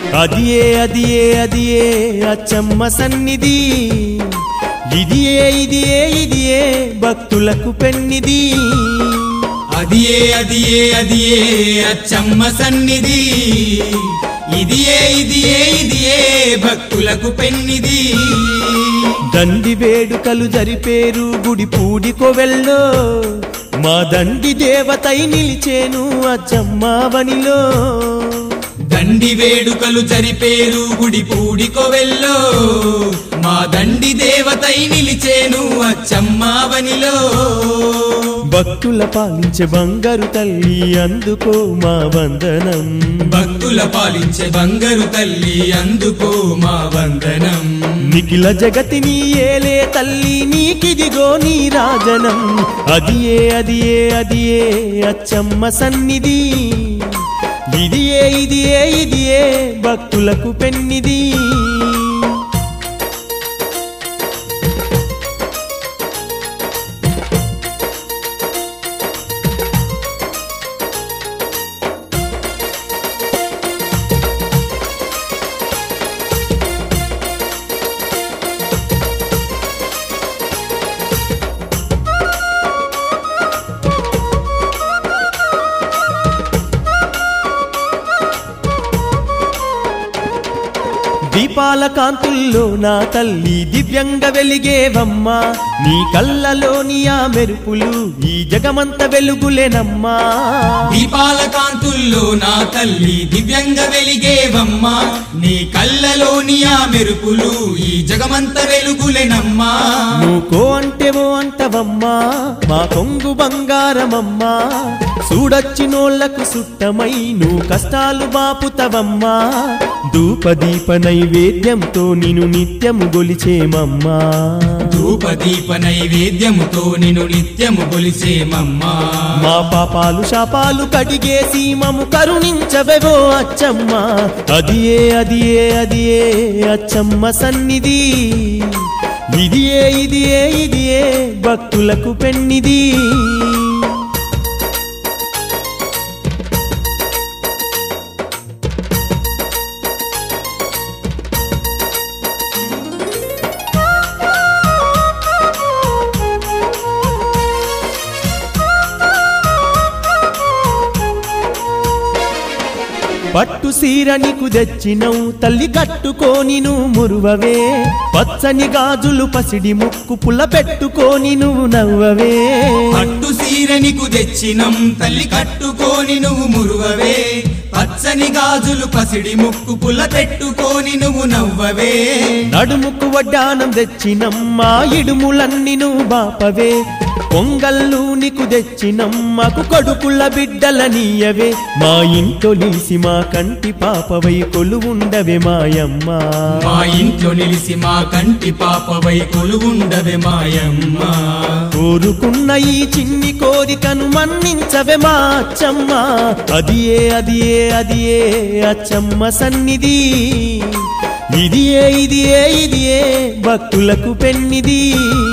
అదియే అదియే అదియే అచ్చమ్మ సన్నిధి ఇదియే ఇదియే ఇదియే భక్తులకు పెన్నిది అదియే అదియే అదియే అచ్చమ్మ సన్నిధి ఇదియే ఇదియే ఇదియే భక్తులకు పెన్నిది దండి వేడుకలు జరిపేరు గుడి పూడి కొవెల్లో మా దండి దేవతై నిలిచేను అచ్చమ్మ వనిలో దండి వేడుకలు జరిపేరు గుడి పూడి కొవెల్లో మా దండి దేవతై నిలిచేను అచ్చమ్మావనిలో భక్తుల పాలించే బంగారు తల్లి అందుకో మా వందనం భక్తుల పాలించే బంగారు తల్లి అందుకో మా వందనం నిఖిల జగతిని ఏలే తల్లి నీకిదిగో నీ రాజనం అదియే అదియే అదియే అచ్చమ్మ సన్నిధి ఇదియే ఇదియే ఇదియే భక్తులకు పెన్నిది దీపాల కాంతుల్లో నా తల్లి దివ్యంగా వెలిగేవమ్మా నీ కళ్ళలోని ఆ మెరుపులు ఈ జగమంత వెలుగులేనమ్మా దీపాల కాంతుల్లో నా తల్లి దివ్యంగా వెలిగేవమ్మా నీ కళ్ళలోని ఆ మెరుపులు ఈ జగమంత వెలుగులెనమ్మా నువ్వు అంటేవో అంటవమ్మా మా కొంగు బంగారమమ్మా చూడొచ్చినోళ్లకు సుట్టమై నువ్వు కష్టాలు బాపుతవమ్మా ధూపదీప నైవేద్యంతో నిన్ను నిత్యము గొలిచేమమ్మా ధూపదీప నైవేద్యముతో నిన్ను నిత్యము కొలిసేమమ్మా మా పాపాలు శాపాలు కడిగేసి మము కరుణించవెవో అచ్చమ్మ అదియే అదియే అదియే అచ్చమ్మ సన్నిధి ఇదియే ఇదియే ఇదియే భక్తులకు పెన్నిది పట్టు సీర నీకు తెచ్చినవు తల్లి కట్టుకోని నువ్వు మురువవే పచ్చని గాజులు పసిడి ముక్కు పుల్ల పెట్టుకోని నువ్వు నవ్వవే పట్టు సీర నీకు తెచ్చినం తల్లి కట్టుకోని నువ్వు మురువవే పచ్చని గాజులు పసిడి ముక్కు పుల్ల పెట్టుకోని నువ్వు నవ్వవే నడుముకు వడ్డానం తెచ్చినమ్మా ఇడుములన్నీ నువ్వు బాపవే పొంగల్లు నీకు తెచ్చినమ్మకు కొడుకుల బిడ్డల నీయవే మా ఇంట్లో నిలిసి మా కంటి పాపవై కొలువుండవే మాయమ్మ మా ఇంట్లో నిలిసి మా కంటి పాపవై కొలువుండవే మాయమ్మ కోరుకున్న ఈ చిన్ని కోరికను మన్నించవే మా అచ్చమ్మ అదియే అదియే అదియే అచ్చమ్మ సన్నిధి ఇదియే ఇదియే ఇదియే భక్తులకు పెన్నిది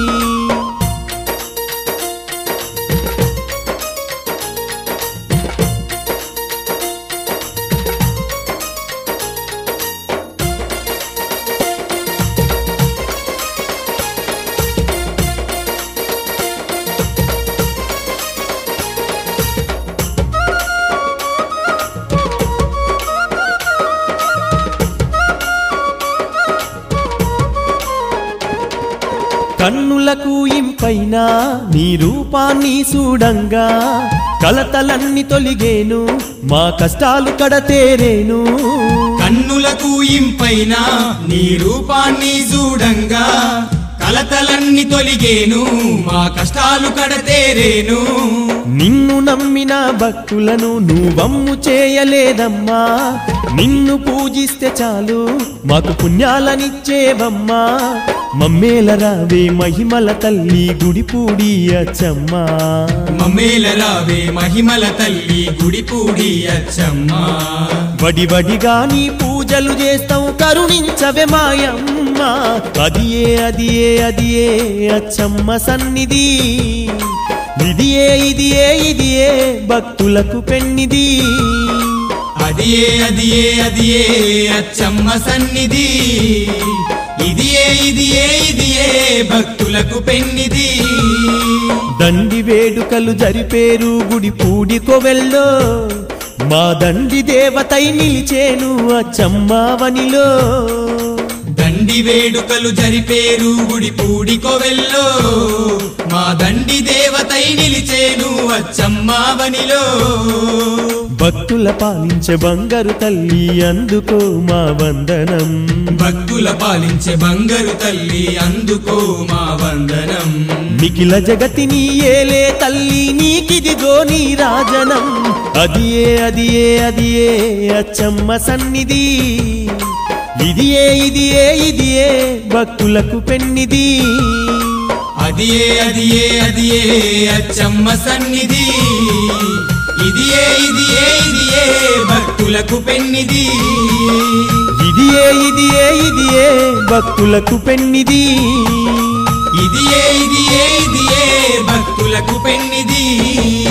కన్నులకు ఇంపైన నీ రూపాన్ని చూడంగా కలతలన్నీ తొలిగేను మా కష్టాలు కడతేరేను కన్నులకు ఇంపైన నీ రూపాన్ని చూడంగా కలతలన్నీ తొలిగేను మా కష్టాలు కడతేరేను నిన్ను నమ్మిన భక్తులను నువ్వమ్ము చేయలేదమ్మా నిన్ను పూజిస్తే చాలు మాకు పుణ్యాలనిచ్చేవమ్మా మమ్మేల రావే మహిమల తల్లి గుడిపూడి అచ్చమ్మా మమ్మేల రావే మహిమల తల్లి గుడిపూడి అచ్చమ్మ వడి వడిగా నీ పూజలు చేస్తాం కరుణించవే మాయమ్మ అదియే అదియే అదియే అచ్చమ్మ సన్నిధి ఇదియే ఇదియే ఇదియే భక్తులకు పెన్నిది అదియే అదియే అదియే అచ్చమ్మ సన్నిధి ఇదియే ఇదియే ఇదియే భక్తులకు పెన్నిది దండి వేడుకలు జరిపేరు గుడి పూడి కొవెల్లో మా దండి దేవతై నిలిచేను అచ్చమ్మావనిలో దండి వేడుకలు జరిపేరు గుడి పూడి కొవెల్లో మా దండి దేవతై నిలిచేను అచ్చమ్మావనిలో భక్తుల పాలించే బంగారు తల్లి అందుకో మా వందనం భక్తుల పాలించే బంగారు తల్లి అందుకో మా వందనం మిగిల జగతిని ఏలే తల్లి నీకిదిగో నీ రాజనం అదియే అదియే అదియే అచ్చమ్మ సన్నిధి ఇదియే ఇదియే ఇదియే భక్తులకు పెన్నిది అదియే అదియే అదియే అచ్చమ్మ సన్నిధి ఇదియే ఇదియే ఇదియే భక్తులకు పెన్నిది ఇదియే ఇదియే ఇదియే భక్తులకు పెన్నిది ఇదియే ఇదియే ఇదియే భక్తులకు పెన్నిది